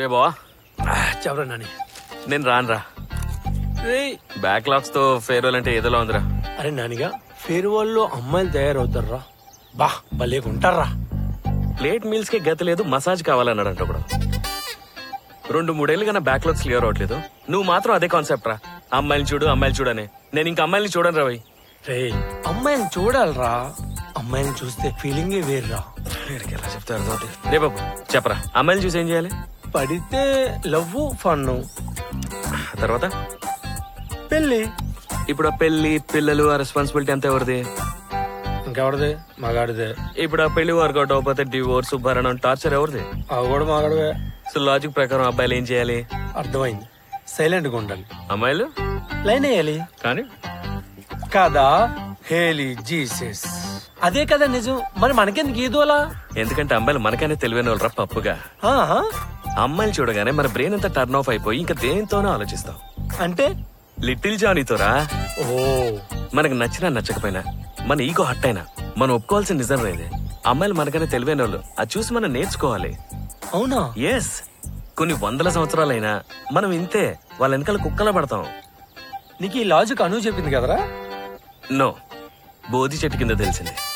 రే బావా చెప్పరా నాని నేను రానురా రే బ్యాక్లాగ్స్ తో ఫేర్వెల్ అంటే ఏదోలా ఉందిరా అరే నానిగా ఫేర్వెల్ లో అమ్మాయిలు తయారవుతారా బా భలేకుంటారా ప్లేట్ మీల్స్ కి గతి లేదు మసాజ్ కావాలన్నాడంట ఒకడు రెండు మూడేళ్ళుగా నా బ్యాక్లాగ్స్ క్లియర్ అవట్లేదు నువ్వు మాత్రం అదే కాన్సెప్ట్ రా అమ్మాయిని చూడు అమ్మాయిలు చూడని నేను ఇంకా అమ్మాయిని చూడను రవి రే అమ్మాయిని చూడాలరా అమ్మాయిని చూస్తే ఫీలింగే వేర్రా వీడికి ఎలా చెప్తారు రే బాబు చెప్పరా అమ్మాయిని చూసి ఏం చేయాలి పడితే లవ్ ఫన్ తర్వాత పెళ్ళి ఇప్పుడు ఆ పెళ్లి పిల్లలు ఆ రెస్పాన్సిబిలిటీ అంతా ఎవరిది ఇంకెవడదే మగాడిదే ఇప్పుడు ఆ పెళ్లి వర్కౌట్ అవ్వకపోతే డివోర్స్ భరణం టార్చర్ ఎవరిది అవి కూడా మగాడివే సో లాజిక్ ప్రకారం అబ్బాయిలు ఏం చేయాలి అర్థమైంది సైలెంట్ గా ఉండాలి అమ్మాయిలు లైన్ వేయాలి కానీ కదా హేలీ జీసస్ అదే కదా నిజం మరి మనకెందుకు ఈదోలా ఎందుకంటే అమ్మాయిలు మనకనే తెలివైన వాళ్ళు రా పప్పుగా అమ్మాయిలు చూడగానే మన బ్రెయిన్ అంతా టర్న్ ఆఫ్ అయిపోయి ఇంకా దేనితోనో ఆలోచిస్తాం అంటే లిటిల్ జానీతోరా ఓ మనకు నచ్చినా నచ్చకపోయినా మన ఈగో హట్ అయినా మనం ఒప్పుకోవాల్సిన నిజం రేదే అమ్మాయిలు మనకనే తెలివైన వాళ్ళు అది చూసి మనం నేర్చుకోవాలి అవునా ఎస్ కొన్ని వందల సంవత్సరాలైనా మనం ఇంతే వాళ్ళ వెనకాల కుక్కలా పడతాం నీకు ఈ లాజిక్ అను చెప్పింది కదరా నో బోధి చెట్టు కింద తెలిసింది